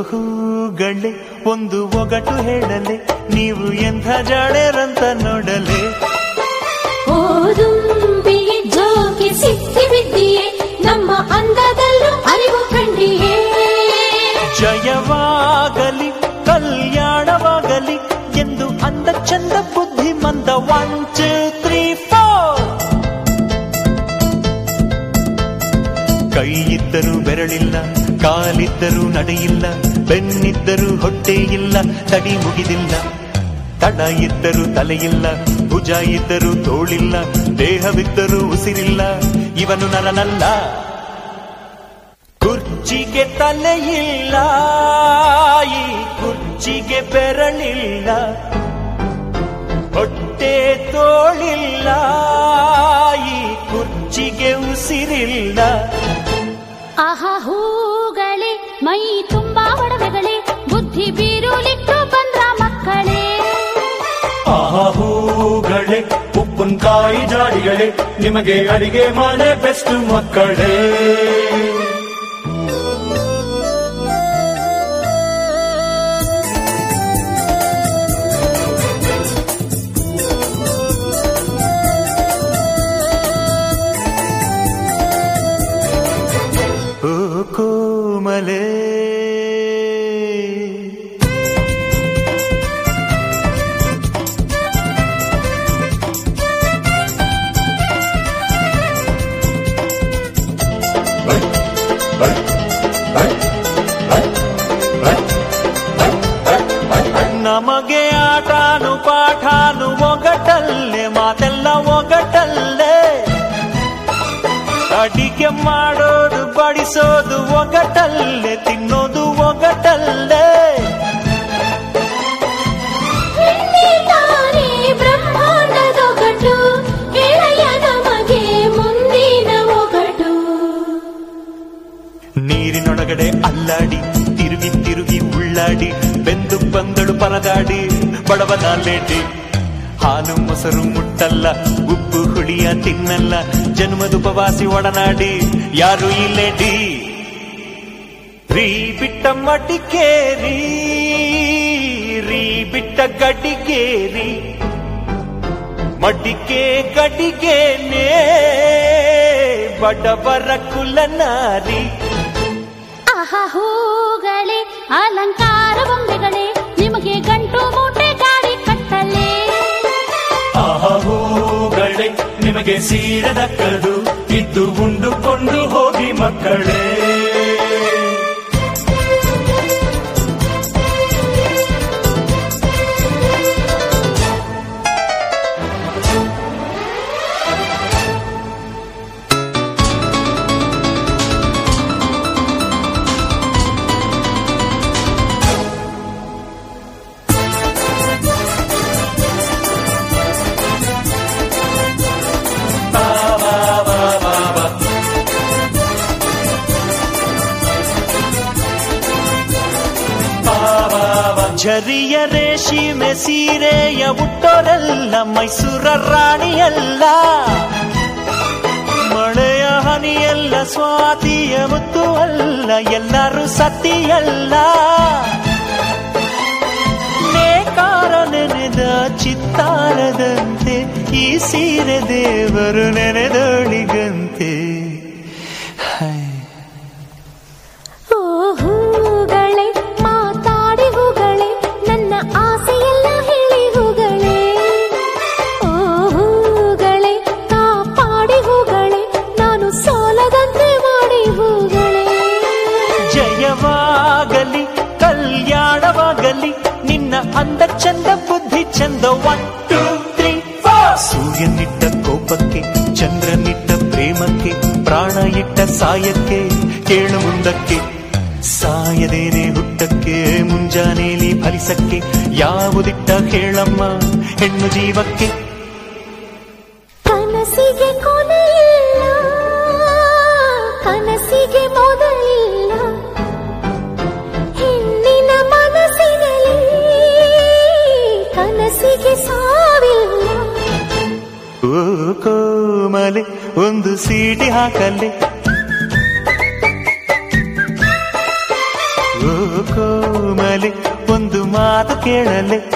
ಹೂಗಳ್ಳೆ ಒಂದು ಒಗಟು ಹೇಳಲೆ ನೀವು ಎಂಥ ಜಾಣರಂತ ನೋಡಲೆ ಓದುಂಬಿಗೆ ಜೋಗಿ ಸಿಕ್ಕಿ ಬಿದ್ದಿಯೇ ನಮ್ಮ ಅಂದದಲ್ಲೂ ಅರಿವು ಕಂಡಿಯೇ ಜಯವಾಗಲಿ ಕಲ್ಯಾಣವಾಗಲಿ ಎಂದು ಅಂದ ಚಂದ ಬುದ್ಧಿ ಮಂದ ಒನ್ ಟೂ ತ್ರೀ ಫೋರ್ ಕೈ ಇದ್ದರೂ ಬೆರಳಿಲ್ಲ ಕಾಲಿದ್ದರೂ ನಡೆಯಿಲ್ಲ ಬೆನ್ನಿದ್ದರೂ ಹೊಟ್ಟೆ ಇಲ್ಲ ತಡಿ ಮುಗಿದಿಲ್ಲ ತಡ ಇದ್ದರೂ ತಲೆಯಿಲ್ಲ ಭುಜ ಇದ್ದರೂ ತೋಳಿಲ್ಲ ದೇಹವಿದ್ದರೂ ಉಸಿರಿಲ್ಲ ಇವನು ನರನಲ್ಲ ಕುರ್ಚಿಗೆ ತಲೆಯಿಲ್ಲ ಈ ಕುರ್ಚಿಗೆ ಬೆರಳಿಲ್ಲ ಹೊಟ್ಟೆ ತೋಳಿಲ್ಲ ಈ ಕುರ್ಚಿಗೆ ಉಸಿರಿಲ್ಲ ಆಹಾ ಹೂಗಳೇ ಮೈ ತುಂಬಾ ಒಡವೆಗಳೇ ಬುದ್ಧಿ ಬೀರುಲಿಟ್ಟು ಬಂದ್ರ ಮಕ್ಕಳೇ ಆಹಾ ಹೂಗಳೇ ಉಪ್ಪಿನಕಾಯಿ ಜಾಡಿಗಳೇ ನಿಮಗೆ ಅಡಿಗೆ ಮಾಡೇ ಬೆಸ್ಟ್ ಮಕ್ಕಳೇ ಓ ಕೋಮಲೆ ನಮಗೆ ಆಟಾನು ಪಾಠಾನು ಒಗಟಲ್ಲೇ ಮಾತೆಲ್ಲ ಒಗಟಲ್ಲೇ ಅಡಿಗೆ ಮಾಡೋದು ಬಡಿಸೋದು ಒಗಟಲ್ಲೇ ತಿನ್ನೋದು ಒಗಟಲ್ಲೇ ಹೆಣ್ಣೆ ತಾನೇ ಬ್ರಹ್ಮಾಂಡದೊಗಟು ಗೆಳೆಯ ನಮಗೆ ಮುಂದಿನ ಒಗಟು ನೀರಿನೊಳಗಡೆ ಅಲ್ಲಾಡಿ ತಿರುಗಿ ತಿರುಗಿ ಉಳ್ಳಾಡಿ ಬೆಂದು ಬಂದಳು ಪರದಾಡಿ ಬಡವನ ಲೇಟಿ ಹಾಲು ಮೊಸರು ಮುಟ್ಟಲ್ಲ ಉಪ್ಪು ಹುಳಿಯ ತಿನ್ನಲ್ಲ ಜನ್ಮದುಪವಾಸಿ ಒಡನಾಡಿ ಯಾರು ಈ ಲೇಟಿ ರೀ ಬಿಟ್ಟ ಮಡಿಕೇರಿ ರೀ ಬಿಟ್ಟ ಗಡಿಗೇರಿ ಮಡಿಕೆ ಗಡಿಗೆನೇ ಬಡವರ ಕುಲನಾರಿ ಆಹಾ ಹೂಗಳೇ ಅಲಂಕಾರ ಬೊಂಬೆಗಳೇ ನಿಮಗೆ ಗಂಟು ಮೂಟೆ ಗಾಡಿ ಕಟ್ಟಲೇ ಆಹಾ ಹೂಗಳೇ ನಿಮಗೆ ಸೀರೆ ದಕ್ಕದು ಇದ್ದು ಉಂಡುಕೊಂಡು ಹೋಗಿ ಮಕ್ಕಳೇ ಝರಿಯ ರೇಷಿಮೆ ಸೀರೆಯ ಉಟ್ಟೋರೆಲ್ಲ ಮೈಸೂರ ರಾಣಿಯಲ್ಲ ಮಳೆಯ ಹನಿಯಲ್ಲ ಸ್ವಾತಿಯ ಮುತ್ತು ಅಲ್ಲ ಎಲ್ಲರೂ ಸತಿಯಲ್ಲ ನೇಕಾರ ನೆನೆದ ಚಿತ್ತಾರದಂತೆ ಈ ಸೀರೆ ದೇವರು ನೆನೆದೋಳಿಗಂತೆ ಹೈ ಓ ಹೂಗಳೇ ಮಾತಾಡಿ ಹೂಗಳೇ ನನ್ನ ಆಸೆಯೆಲ್ಲ ಹೇಳಿ ಹೂಗಳೇ ಓ ಹೂಗಳೇ ಕಾಪಾಡಿ ಹೂಗಳೇ ನಾನು ಸೋಲದಂತೆ ಮಾಡಿ ಹೂಗಳೇ ಜಯವಾಗಲಿ ಕಲ್ಯಾಣವಾಗಲಿ ನಿನ್ನ ಅಂದ ಚಂದ ಬುದ್ಧಿ ಚಂದ ಒನ್ ಟೂ ತ್ರೀ ಸೂರ್ಯನಿಟ್ಟ ಕೋಪಕ್ಕೆ ಚಂದ್ರನಿಟ್ಟ ಪ್ರೇಮಕ್ಕೆ ಪ್ರಾಣ ಇಟ್ಟ ಸಾಯಕ್ಕೆ ಕೇಳು ಮುಂದಕ್ಕೆ ಸಾಯದೇನೆ ಹುಟ್ಟಕ್ಕೆ ಮುಂಜಾನೇಲಿ ಫಲಿಸಕ್ಕೆ ಯಾವುದಿಟ್ಟ ಹೇಳಮ್ಮ ಹೆಣ್ಣು ಜೀವಕ್ಕೆ ಕನಸಿಗೆ ಕೊನೆಯಿಲ್ಲ ಕನಸಿಗೆ ಮೊದಲಿಲ್ಲ ಹೆಣ್ಣಿನ ಮನಸ್ಸಿನಲ್ಲಿ ಕನಸಿಗೆ ಸಾವಿಲ್ಲ ಓ ಕೋಮಲೆ ಒಂದು ಸೀಟಿ ಹಾಕಲೆ ಓ ಕೋ ಹೋಗಲೆ ಒಂದು ಮಾತು ಕೇಳಲೆ